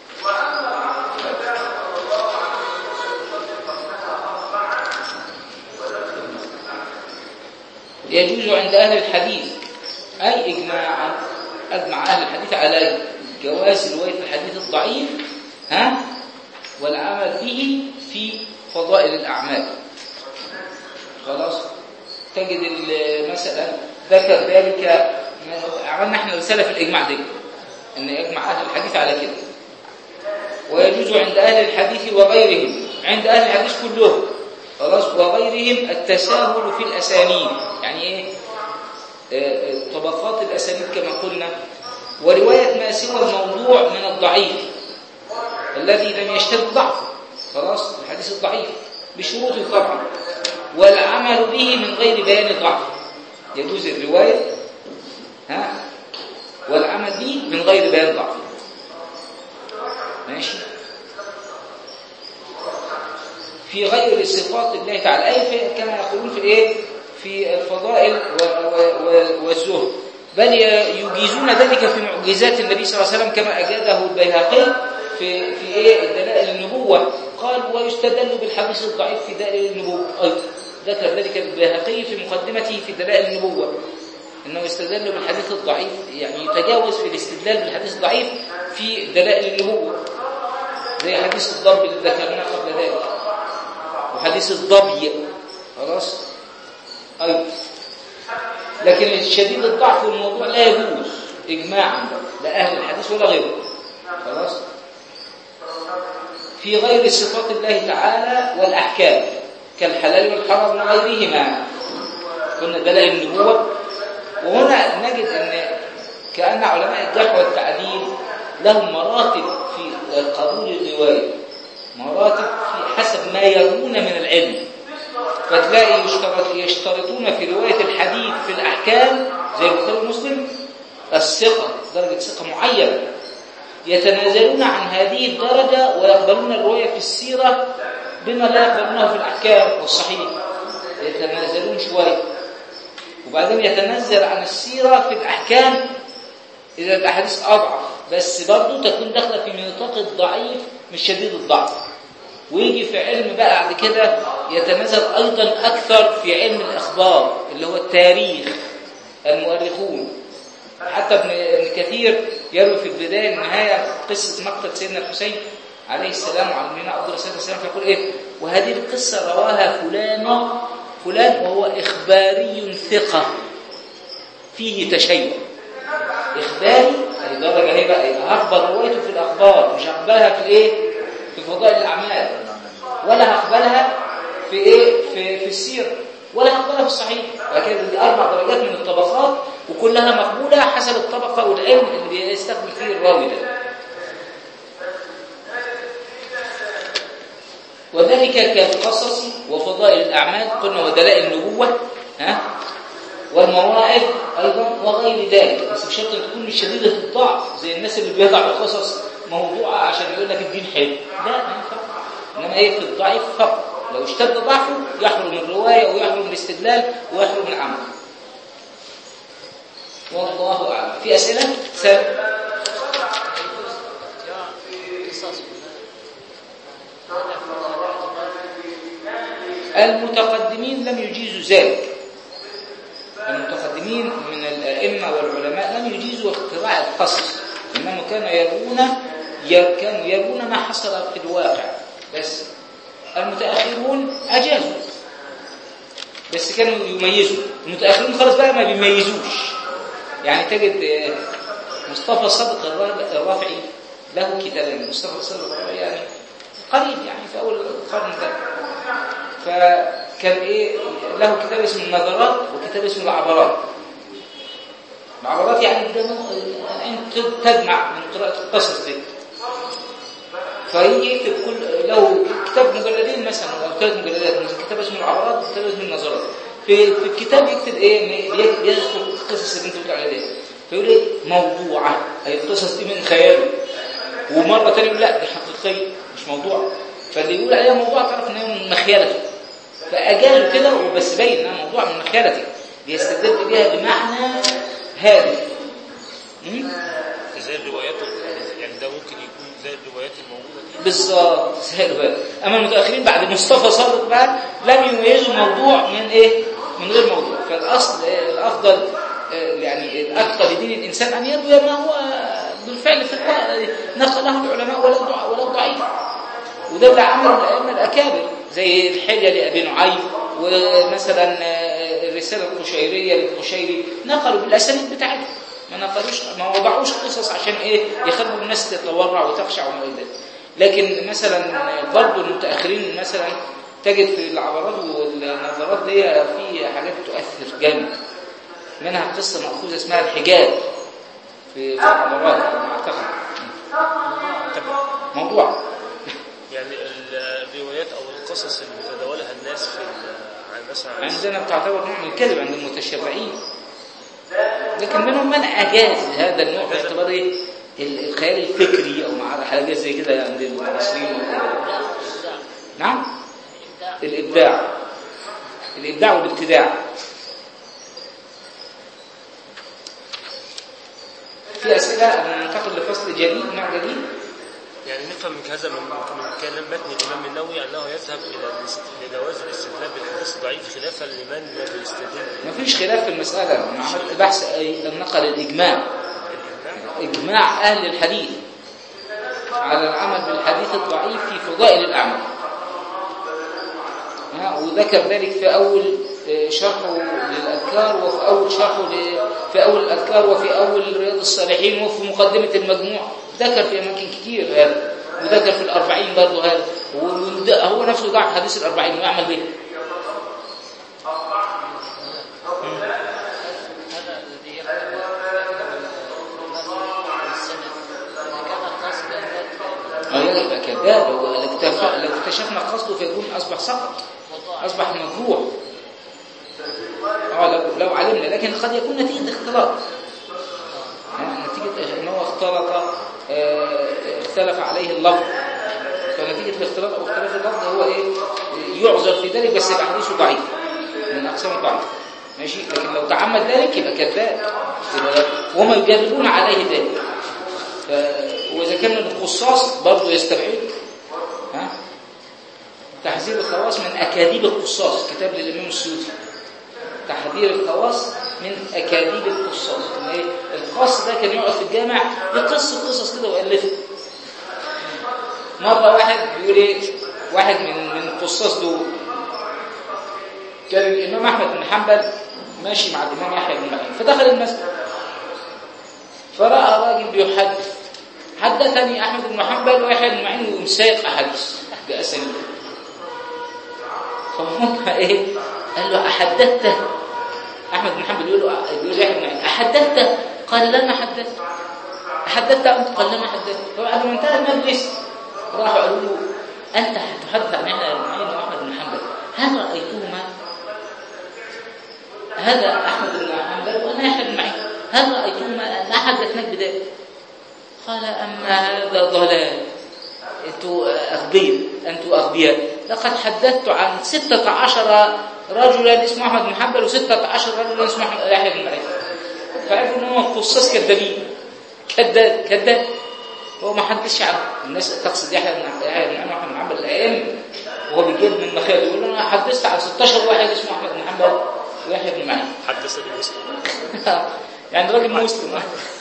يجوز عند أهل الحديث أي إجماعا أجمع أهل الحديث على جواز رواية الحديث الضعيف ها والعمل به في فضائل الأعمال خلاص تجد ال- مثلا ذكر ذلك عملنا احنا رسالة في الإجماع دي أن يجمع أهل الحديث على كده ويجوز عند أهل الحديث وغيرهم عند أهل الحديث كلهم خلاص وغيرهم التساهل في الأسانيد يعني إيه آه، آه، طبقات الأسانيد كما قلنا ورواية ما سوى الموضوع من الضعيف الذي لم يشتد ضعفه خلاص الحديث الضعيف بشروطه طبعا والعمل به من غير بيان ضعف يجوز الرواية ها والعمل به من غير بيان ضعف ماشي في غير صفات الله تعالى أي في كما يقولون في الإيه في الفضائل و- و- و- والزهد بل ي- يجيزون ذلك في معجزات النبي صلى الله عليه وسلم كما أجاده البيهقي في في إيه دلائل النبوة قال ويستدل بالحديث الضعيف في دلائل النبوة أيضا ذكر ذلك البيهقي في مقدمته في دلائل النبوة انه يستدل بالحديث الضعيف يعني يتجاوز في الاستدلال بالحديث الضعيف في دلائل النبوة زي حديث الضرب اللي ذكرناه قبل ذلك وحديث الضبي خلاص أيضا لكن الشديد الضعف في الموضوع لا يجوز إجماعا لا أهل الحديث ولا غيره خلاص في غير صفات الله تعالى والأحكام كالحلال والحرام وغيرهما قلنا دلائل النبوة وهنا نجد أن كأن علماء الجرح والتعديل لهم مراتب في قبول الرواية مراتب في حسب ما يرون من العلم فتلاقي يشترط يشترطون في رواية الحديث في الأحكام زي البخاري ومسلم الثقة درجة ثقة معينة يتنازلون عن هذه الدرجة ويقبلون الرواية في السيرة بما لا يقبلونه في الأحكام والصحيح يتنازلون شوية وبعدين يتنزل عن السيرة في الأحكام إذا الأحاديث أضعف بس برضه تكون داخلة في نطاق الضعيف مش شديد الضعف ويجي في علم بقى بعد كده يتنازل أيضا أكثر في علم الأخبار اللي هو التاريخ المؤرخون حتى ابن ابن كثير يروي في البداية النهاية قصة مقتل سيدنا الحسين عليه السلام وعلى نبينا عبد الله السلام فيقول إيه وهذه القصة رواها فلان فلان وهو إخباري ثقة فيه تشيع إخباري أي درجة هي بقى يبقى أخبر روايته في الأخبار مش أخبرها في الإيه في فضائل الأعمال ولا هقبلها في إيه في في السيرة ولا هقبلها في الصحيح وكده دي أربع درجات من الطبقات وكلها مقبولة حسب الطبقة والعلم اللي بيستخدم فيه الراوي ده وذلك كالقصص وفضائل الأعمال قلنا ودلائل النبوة ها والمواعظ أيضا وغير ذلك بس بشرط أن تكون مش شديدة الضعف زي الناس اللي بيضع القصص موضوعة عشان يقول لك الدين حلو لا ما ينفع إنما هي في الضعيف فقط لو اشتد ضعفه يحرم الرواية ويحرم الاستدلال ويحرم العمل والله أعلم في أسئلة؟ سأل المتقدمين لم يجيزوا ذلك المتقدمين من الأئمة والعلماء لم يجيزوا اختراع القصص إنما كانوا يرون ي- كانوا يرون ما حصل في الواقع بس المتأخرون أجازوا بس كانوا يميزوا المتأخرون خلاص بقى ما بيميزوش يعني تجد آه، مصطفى صدق الرا- الرافعي له كتابين مصطفى صدق الرافعي يعني قريب يعني في أول القرن ده فكان ايه له كتاب اسمه النظرات وكتاب اسمه العبرات العبرات يعني ده نوع- انت تجمع من قراءة القصص دي فيجي يكتب كل لو كتاب مجلدين مثلا او ثلاث مجلدات مثلا كتاب اسمه العبرات وكتاب اسمه النظرات في في الكتاب يكتب ايه بي- بيذكر القصص اللي انت بتقول عليها دي فيقول ايه موضوعه اي القصص دي من خياله ومره ثانيه يقول لا دي حقيقيه مش موضوع فاللي يقول عليها موضوع تعرف ان هي من مخيلته فاجازوا كده وبس باين انها موضوع من مخيلته بيستدل بها بمعنى هادف م? زي الروايات وال- يعني ده ممكن يكون زي الروايات الموجودة دي بالظبط سهل بقى اما المتاخرين بعد مصطفى صادق بقى لم يميزوا موضوع من ايه من غير موضوع فالاصل آه، الافضل آه، يعني الاتقى لدين الانسان ان يروي ما هو بالفعل في الق- نقله العلماء ولو ضع- ولو ضعيف وده اللي عمله الائمه الاكابر زي الحليه لابي نعيم ومثلا آه، الرساله القشيريه للقشيري نقلوا بالاسانيد بتاعتهم ما نقلوش ما وضعوش قصص عشان ايه يخلوا الناس تتورع وتخشع وما الى ذلك لكن مثلا برضه المتاخرين مثلا تجد في العبارات والنظرات دي في حاجات تؤثر جامد منها قصه مأخوذه اسمها الحجاب في في العبارات على ما اعتقد موضوع يعني ال- الروايات او القصص اللي بيتداولها الناس في ال- عن مثلا عن عندنا بتعتبر نوع من الكذب عند المتشرعين لكن منهم من اجاز هذا النوع باعتبار ايه ال- الخيال الفكري او مع حاجات زي كده عند المصريين وكده. نعم الإبداع الإبداع والابتداع في أسئلة أنا ننتقل لفصل جديد مع جديد يعني نفهم من هذا من من كلام متن الامام النووي انه يذهب الى الاست- لجواز الاستدلال بالحديث الضعيف خلافا لمن لا يستدل ما فيش خلاف في المسألة أنا عملت بحث أي نقل الإجماع إجماع أهل الحديث على العمل بالحديث الضعيف في فضائل الأعمال ها، وذكر ذلك في أول آه، شرحه للأذكار وفي أول شرحه ل- في أول الأذكار وفي أول رياض الصالحين وفي مقدمة المجموع ذكر في أماكن كتير هذا وذكر في الأربعين برضه هذا وده- هو نفسه ضعف حديث الأربعين ويعمل به هذا الذي يقبل السند إذا كان خاص بذلك اه يبقى كذاب لو لو اكتف- لو اكتشفنا قصده فيكون اصبح سقط اصبح مجروح اه لو, لو علمنا لكن قد يكون نتيجه اختلاط آه، نتيجه ان هو اختلط آه، اختلف عليه اللفظ فنتيجه الاختلاط او اختلاف اللفظ هو ايه يعذر في ذلك بس يبقى حديثه ضعيف من اقسام الضعيف ماشي لكن لو تعمد ذلك يبقى كذاب يبقى وهم يجربون عليه ذلك ف- وإذا كان من القصاص برضه يستبعد ها تحذير الخواص من أكاذيب القصاص كتاب للإمام السيوطي تحذير الخواص من أكاذيب القصاص إن إيه؟ القص ده كان يقعد في الجامع يقص قصص كده ويألفها مرة واحد بيقول إيه واحد من من القصاص دول كان الإمام أحمد بن حنبل ماشي مع الإمام يحيى بن معين فدخل المسجد فرأى راجل بيحدث حدثني أحمد بن حنبل ويحيى بن معين ومساق أحاديث بأسانيد فهم إيه قال له أحدثته أحمد بن حنبل يقول له يقول يحيى بن معين أحدثته قال لا ما حدثت أحدثت أنت قال لا ما حدثت فبعد ما انتهى المجلس راحوا قالوا له أنت تحدث عن يحيى بن معين وأحمد بن حنبل هل رأيتهما هذا أحمد بن حنبل وأنا يحيى بن معين هل رأيتهما أن حدثناك بذلك قال أما هذا ضلال أنتوا أغبياء أنتوا أغبياء لقد حدثت عن ستة عشر رجلا اسمه أحمد بن حنبل وستة عشر رجلا اسمه أحمد- يحيى بن معين فعرفوا إن هم قصاص كذابين كذاب كذاب هو ما حدش عنه الناس تقصد يحيى بن يحيى بن معين وأحمد بن حنبل الأئمة وهو بيجيب من مخاله يقول له أنا حدثت عن 16 واحد اسمه أحمد بن حنبل ويحيى بن معين حدثني مسلم يعني راجل مسلم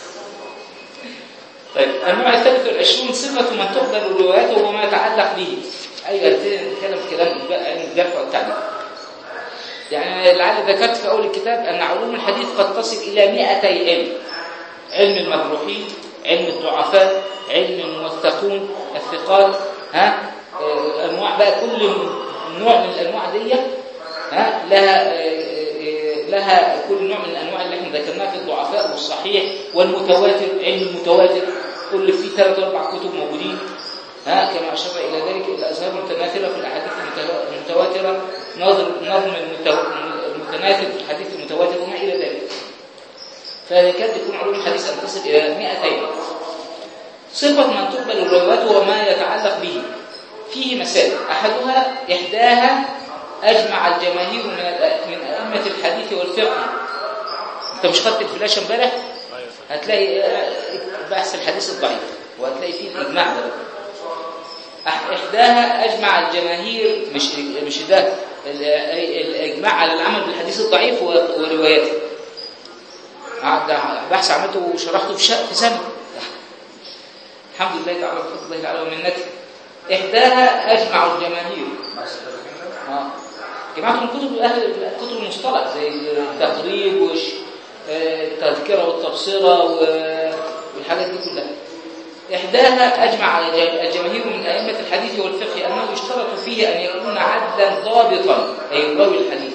طيب النوع الثالث والعشرون صفة من تقبل رواياته وما يتعلق به أيوة نتكلم في كلام علم الجرح والتعديل يعني لعل ذكرت في أول الكتاب أن علوم الحديث قد تصل إلى 200 علم علم المجروحين علم الضعفاء علم الموثقون الثقات ها آه، أنواع بقى كل نوع من الأنواع دي ها لها آه، آه، لها كل نوع من الأنواع اللي احنا ذكرناها في الضعفاء والصحيح والمتواتر علم المتواتر كل فيه ثلاث أربع كتب موجودين ها كما أشار إلى ذلك الأزهار المتناثرة في الأحاديث المتوا- المتواترة نظم نظم المتو- المتناثر في الحديث المتواتر وما إلى ذلك فيكاد يكون علوم الحديث أن تصل إلى 200 صفة من تقبل روايته وما يتعلق به فيه مسائل أحدها إحداها أجمع الجماهير من الأ- من أئمة الحديث والفقه أنت مش خدت الفلاشة امبارح ايوه فاهم. هتلاقي آه، بحث الحديث الضعيف وهتلاقي فيه الإجماع ده أح- إحداها أجمع الجماهير مش مش ده ال- الإجماع على العمل بالحديث الضعيف و- ورواياته آه، ده بحث عملته وشرحته في شا- في سنة الحمد لله تعالى بفضل الله تعالى ومنته إحداها أجمع الجماهير آه. جماعة من كتب أهل كتب المصطلح زي التقريب وش آه، التذكرة والتبصرة و- والحاجات دي كلها إحداها أجمع الجماهير من أئمة الحديث والفقه أنه يشترط فيه أن يكون عدلا ضابطا أي راوي الحديث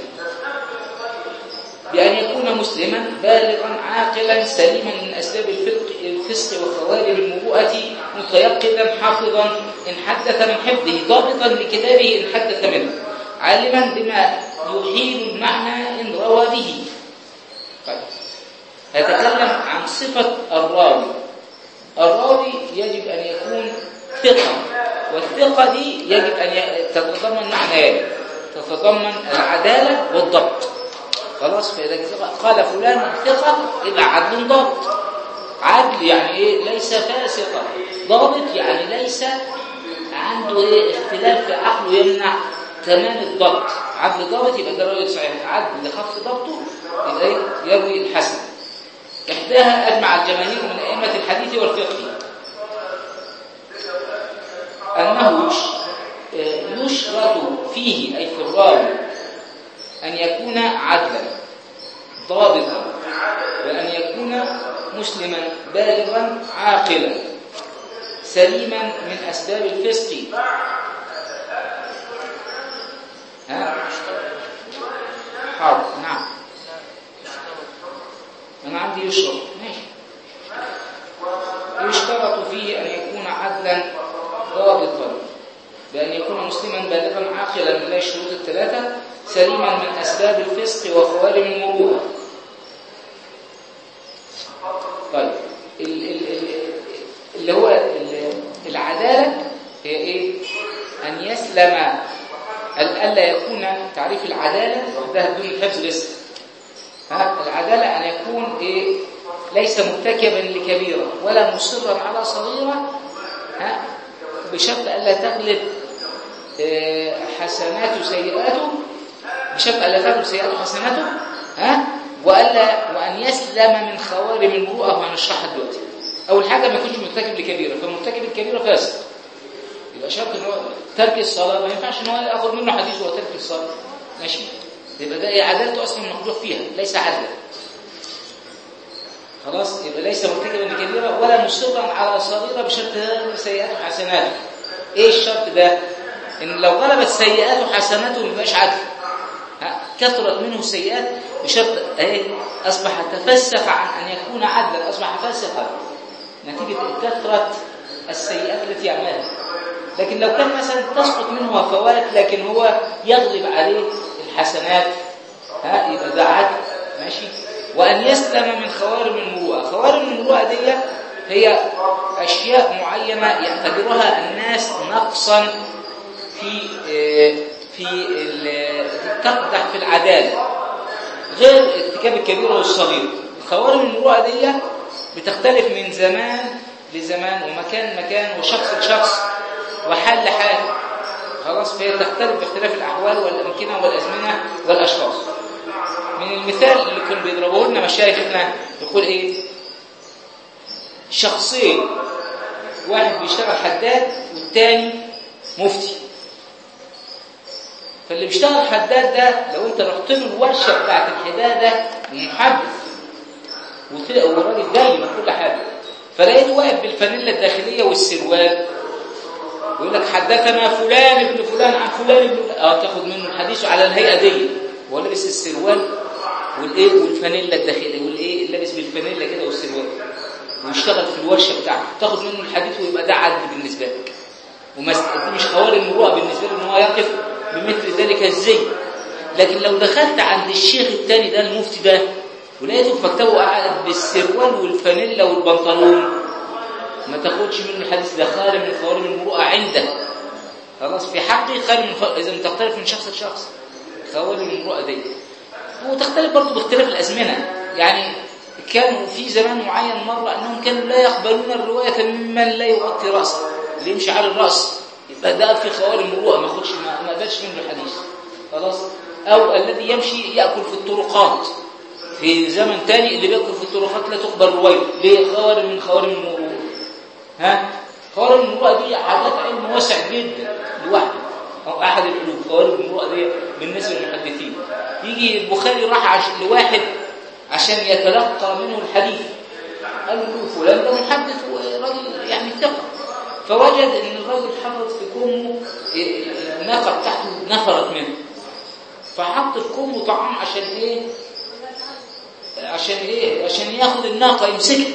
بأن يكون مسلما بالغا عاقلا سليما من أسباب الفقه الفسق وخوارب المروءة متيقظا حافظا إن حدث من حفظه ضابطا لكتابه إن حدث منه عالما بما يحيل المعنى إن روى به طيب نتكلم عن صفة الراوي الراوي يجب أن يكون ثقة والثقة دي يجب أن ي- تتضمن معنيين تتضمن العدالة والضبط خلاص فإذا قال فلان ثقة يبقى عدل ضابط عدل يعني ايه ليس فاسقا ضابط يعني ليس عنده ايه اختلاف في عقله يمنع تمام الضبط عدل ضابط يبقى ده راجل صحيح عدل لخف ضبطه يبقى ايه يروي الحسن احداها اجمع الجماهير من ائمه الحديث والفقه انه يش- آه، يشرط فيه اي في الراوي ان يكون عدلا ضابطا وأن يكون مسلما بالغا عاقلا سليما من أسباب الفسق ها حاضر نعم أنا عندي يشرط ماشي يشترط فيه أن يكون عدلا ضابطا بأن يكون مسلما بالغا عاقلا من الشروط الثلاثة سليما من أسباب الفسق وخوارم المروءة طيب ال- ال- ال- اللي هو ال- العدالة هي ايه ان يسلم ال- الا يكون تعريف العدالة وحدها بدون الحفظ بس ها العدالة ان يكون ايه ليس مرتكبا لكبيرة ولا مصرا على صغيرة ها بشرط الا تغلب آه، حسناته سيئاته بشرط الا تغلب سيئاته حسناته ها والا وان يسلم من خوارم المروءه وهنشرحها دلوقتي اول حاجه ما يكونش مرتكب لكبيره فمرتكب الكبيره فاسق يبقى شرط ان هو ترك الصلاه ما ينفعش ان هو ياخذ منه حديث وهو ترك الصلاه ماشي يبقى ده إيه؟ عدالته اصلا مقدوح فيها ليس عدلا خلاص يبقى ليس مرتكبا لكبيره ولا مصرا على صغيره بشرط تغلب سيئاته وحسناته ايه الشرط ده ان لو غلبت سيئاته حسناته ما يبقاش عدل ها، كثرت منه السيئات بشرط ايه اصبح تفسخ عن ان يكون عدلا اصبح فاسقا نتيجه كثره السيئات التي يعملها لكن لو كان مثلا تسقط منه فوات لكن هو يغلب عليه الحسنات ها يبقى ده عدل ماشي وان يسلم من خوارم المروءه خوارم المروءه دي هي اشياء معينه يعتبرها الناس نقصا في آه، في ال- تقدح في العداله غير ارتكاب الكبيره والصغيره خوارم المروءه دي بتختلف من زمان لزمان ومكان لمكان وشخص لشخص وحال لحال خلاص فهي تختلف باختلاف الاحوال والامكنه والازمنه والاشخاص من المثال اللي كانوا بيضربوه لنا مشايخنا يقول ايه شخصين واحد بيشتغل حداد والتاني مفتي فاللي بيشتغل حداد ده لو انت رحت له الورشه بتاعت الحداده محدث وت- والراجل جاي من كل حاجه فلقيته واقف بالفانيلا الداخليه والسروال ويقول لك حدثنا فلان ابن فلان عن فلان ابن فلان. اه تاخد منه الحديث على الهيئه دي هو لابس السروال والايه والفانيلا الداخليه والايه لابس بالفانيلا كده والسروال ويشتغل في الورشه بتاعته تاخد منه الحديث ويبقى ده عدل بالنسبه لك وما است- دي مش خوارم المروءه بالنسبه له ان هو يقف بمثل ذلك الزي لكن لو دخلت عند الشيخ الثاني ده المفتي ده ولقيته في مكتبه قاعد بالسروال والفانيلا والبنطلون ما تاخدش منه الحديث ده خارج من خوارم المروءه عنده خلاص في حقي خارج من خ... اذا تختلف من شخص لشخص خوارم المروءه دي وتختلف برضه باختلاف الازمنه يعني كانوا في زمان معين مره انهم كانوا لا يقبلون الروايه ممن لا يغطي راسه اللي يمشي على الراس يبقى ده في خوارم المروءه ما ياخدش ما ما يقبلش منه الحديث خلاص او الذي يمشي ياكل في الطرقات في زمن تاني اللي بياكل في الطرقات لا تقبل روايته ليه خوارم من خوارم المروءه ها خوارم المروءه دي عادات علم واسع جدا لوحده او احد العلوم خوارم المروءه دي بالنسبه للمحدثين يجي البخاري راح عش... لواحد عشان يتلقى منه الحديث قال له فلان ده محدث وراجل يعني ثقه فوجد ان الراجل حفظ في كمه إيه، الناقه بتاعته نفرت منه فحط في كمه طعام عشان ايه عشان ايه عشان ياخد الناقه يمسكها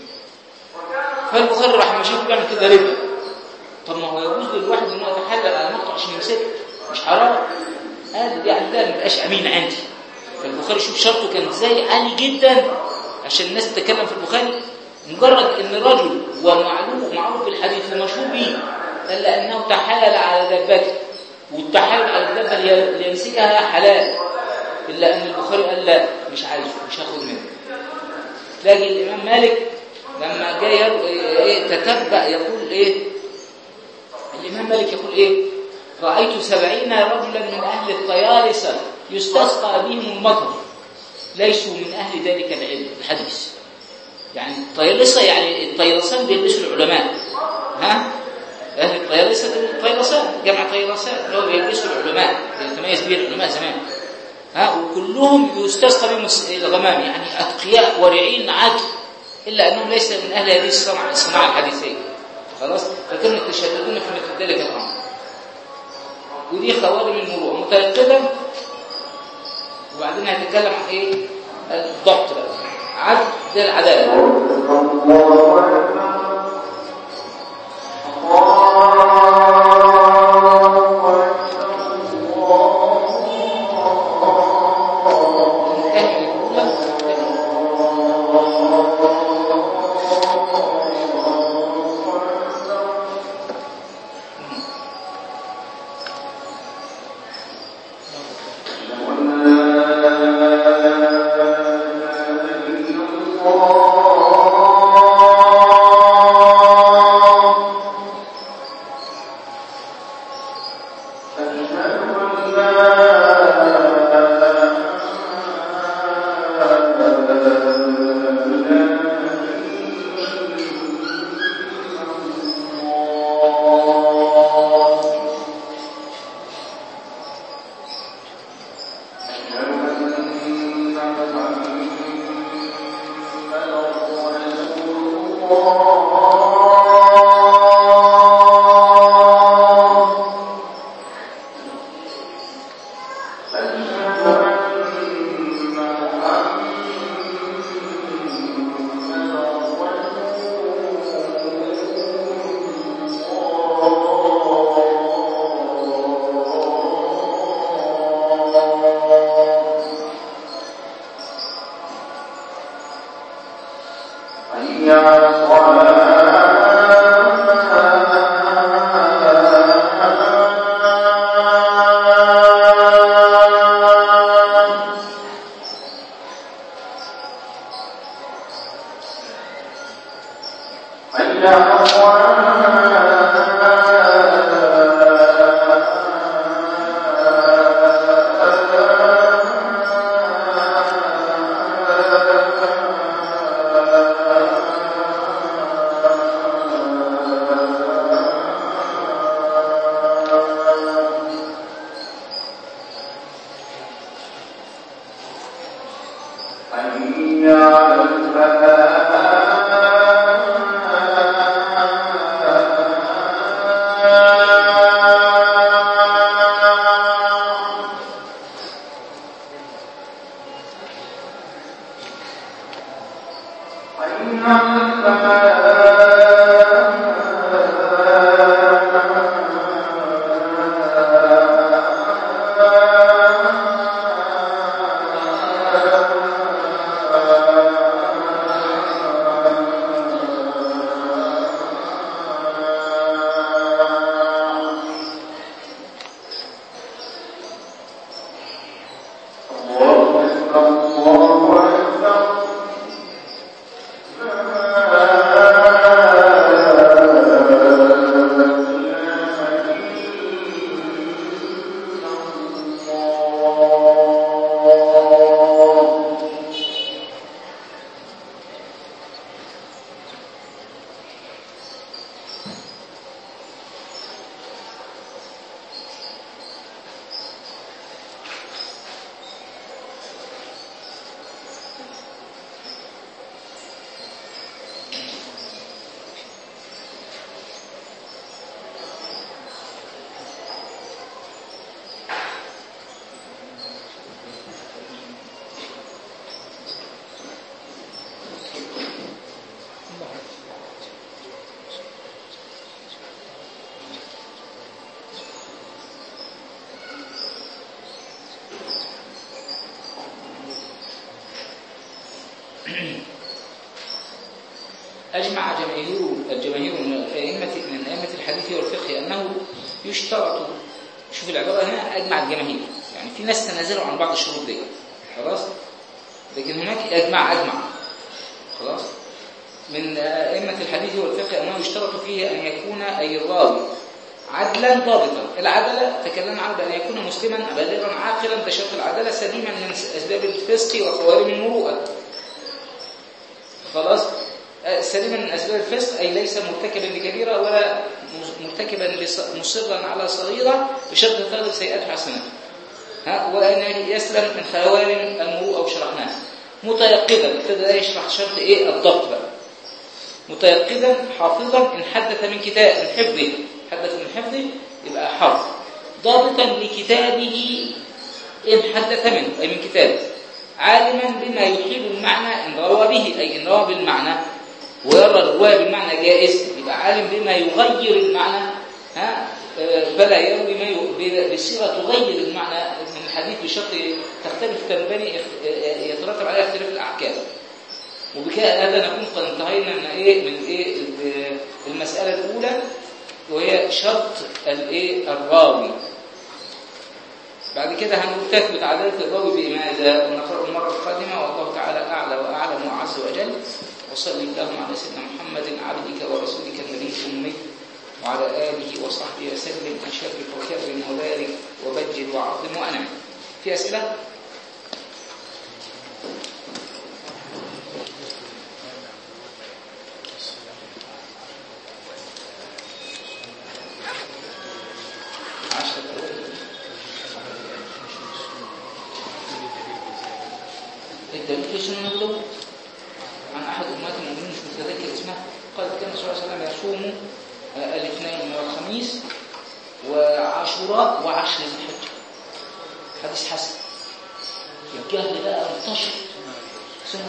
فالبخاري راح لما شافه بيعمل كده رجع طب ما هو يجوز للواحد انه يتحلل على نقطه عشان يمسكها مش حرام قال دي عندها ما يبقاش امين عندي فالبخاري شوف شرطه كان ازاي عالي جدا عشان الناس تتكلم في البخاري مجرد ان رجل ومعلوم معروف بالحديث ومشهور به الا انه تحايل على دابته والتحايل على الدابة اللي اللي يمسكها حلال إلا أن البخاري قال لا مش عايزه مش هاخد منه تلاقي الإمام مالك لما جاء ير- إيه تتبع يقول إيه الإمام مالك يقول إيه رأيت سبعين رجلا من أهل الطيارسة يستسقى بهم المطر ليسوا من أهل ذلك العلم الحديث يعني الطيارسة يعني الطيرسان بيلبسوا العلماء ها أهل الطيارسة دول الطيرسان جمع طيرسان اللي هو بيلبسوا العلماء يتميز به العلماء زمان ها وكلهم يستسقى بهم الغمام يعني أتقياء ورعين عدل إلا أنهم ليس من أهل هذه الصناعة الصناعة الحديثية خلاص فكانوا يتشددون في مثل ذلك الأمر ودي خوارم المروءة متيقظة وبعدين هنتكلم عن ايه الضبط بقى عدل ده العداله ننتهي من الأولى. أجمع جماهير الجماهير من أئمة من أئمة الحديث والفقه أنه يشترط شوف العبارة هنا أجمع الجماهير يعني في ناس تنازلوا عن بعض الشروط دي خلاص لكن هناك أجمع أجمع خلاص من أئمة الحديث والفقه أنه يشترط فيه أن يكون أي الراوي عدلا ضابطا العدلة تكلمنا عنه بأن يكون مسلما بالغا عاقلا ده شرط العدالة سليما من أسباب الفسق وقوارب المروءة خلاص آه، سليما من أسباب الفسق أي ليس مرتكبا لكبيرة ولا مرتكبا لص- مصرا على صغيرة بشرط تغلب سيئات حسنات ها وأن يسلم من خوارم المروءة وشرحناها متيقظا ابتدى يشرح شرط إيه الضبط بقى متيقظا حافظا إن حدث من كتاب من حفظه حدث من حفظه يبقى حافظ ضابطا لكتابه إن حدث منه أي من كتابه عالما بما يحيل المعنى إن روى به أي إن روى بالمعنى ويرى الرواية بالمعنى جائز يبقى عالم بما يغير المعنى ها آه، فلا يروي ما ي- ب- بصيغة تغير المعنى من الحديث بشرط تختلف تنبني اخ- آه، يترتب عليها اختلاف الأحكام وبكده هذا نكون قد انتهينا من ايه من ايه ال- المسألة الأولى وهي شرط الايه الراوي بعد كده هنقول تثبت عدالة الراوي بماذا ونقرأ المرة القادمة والله تعالى أعلى وأعلم وأعز وأجل وصلي اللهم على سيدنا محمد عبدك ورسولك النبي الأمي وعلى آله وصحبه وسلم أشرف وكرم وبارك وبجل وعظم وأنعم في أسئلة؟ عشرة أوائل الدليل في سنن الداود عن أحد أمهات المؤمنين مش متذكر اسمها قالت كان صلى الله عليه وسلم يصوم آه، الاثنين والخميس وعاشوراء وعشر ذي الحجة حديث حسن الجهل بقى انتشر سنة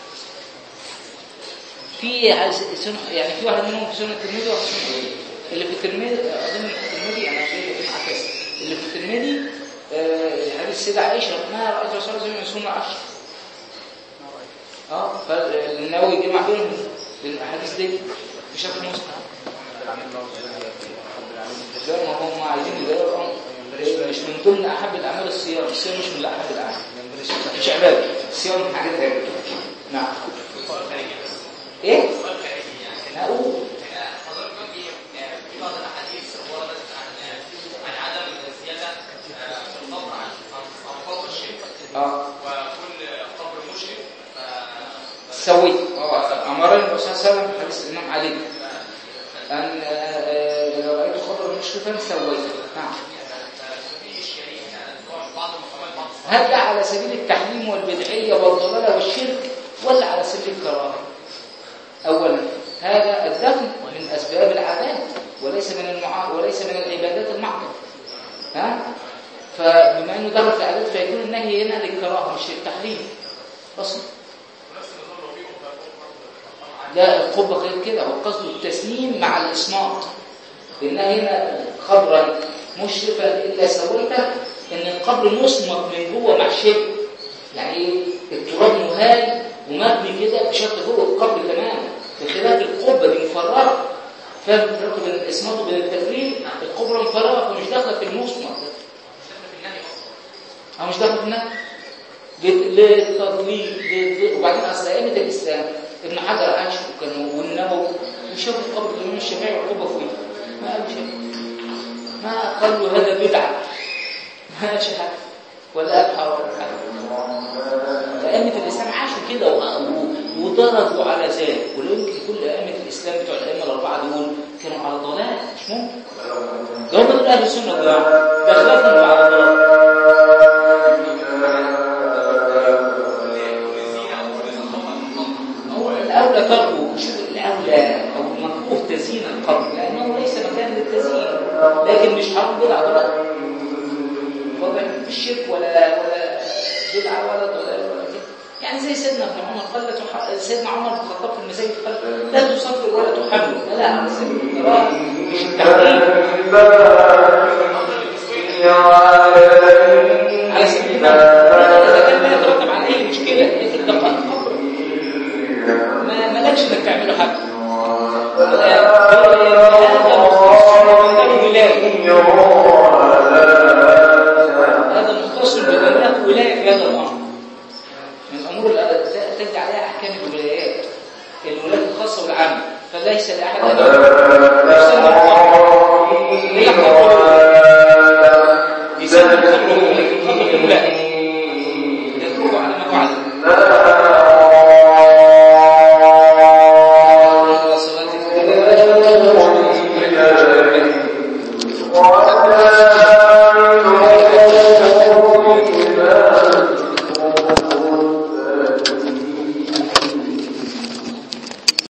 في عز- سنة يعني في واحد منهم في سنة الترمذي وواحد في سنة الترمذي. اللي في الترمذي أظن في الترمذي أنا جاي في عكس اللي في الترمذي آه، حديث السيدة عائشة ما رأيت رسول الله صلى الله عليه وسلم يصوم العشر اه فالنووي جمع بينهم بين الاحاديث دي بشكل مسلم لا ما هم عايزين يغيروا الامر مش من ضمن احب الاعمال الصيام الصيام مش من احب الاعمال مش عباده الصيام من حاجات تانية نعم ايه؟ اقول في بعض الاحاديث وردت عن عن عدم الزياده في القبر عن عن قبر الشرك اه وكل قبر مشرك سوي امرني الرسول صلى الله عليه وسلم حديث الامام علي ان آه، آه، اذا رايت خبرا مشرفا سويته نعم ففي اشكاليه يعني هو بعض المقامات بعض هل ده على سبيل التحريم والبدعية والضلالة والشرك ولا على سبيل الكراهة أولا هذا الدفن من أسباب العادات وليس من المعا... وليس من العبادات المحضة ها فبما أنه دخل في العادات فيكون النهي هنا للكراهة مش للتحريم أصلا لا القبة غير كده هو قصده التسليم مع الإصمات لأن هنا خبرا مشرفا إلا سويته إن القبر مصمت من جوه مع شبه يعني إيه؟ التراب مهال ومبني كده بشرط جوه القبر تماما بخلاف القبة دي مفرغة فاهم الفرق بين الإصمات وبين التفريغ القبة مفرغة فمش داخلة في المصمت أو مش داخلة في النهي لل- للتضليل لل- وبعدين اصل ائمه الاسلام ابن حجر عاش وكان والنووي وشاف القبر الامام الشافعي والقبه فوق ما قالوا شيء ما قالوا هذا بدعه ما قالش حاجه ولا ابحى ولا حاجه ائمه الاسلام عاشوا كده و- و- ودرجوا على ذلك ولو يمكن كل ائمه الاسلام بتوع الائمه الاربعه دول كانوا على ضلال مش ممكن جواب دول اهل السنه والجماعه ده خلافهم على ضلال هو الأولى تركه شوف الأولى أو المكروه تزيين القبر لأنه ليس مكان للتزيين لكن مش حرام بدعة ولا وضع في الشرك ولا ولا بدعة ولا ضلال ولا كده يعني زي سيدنا ابن عمر قال لا تح... سيدنا عمر بن الخطاب في المساجد قال لا تصفر ولا تحمل لا لا على سبيل القراءة مش التحريم على سبيل القراءة إذا كان لا يترتب على أي مشكلة لكن دقائق القبر ما مالكش انك تعمله حاجه هذا مختص بالولايه احكام الولايات الولايات الخاصه والعامه فليس لاحد ان يسلم خبره ليحكم يسلم خبره لكن خبره الولاء يترك على ما هو عليه صلاتك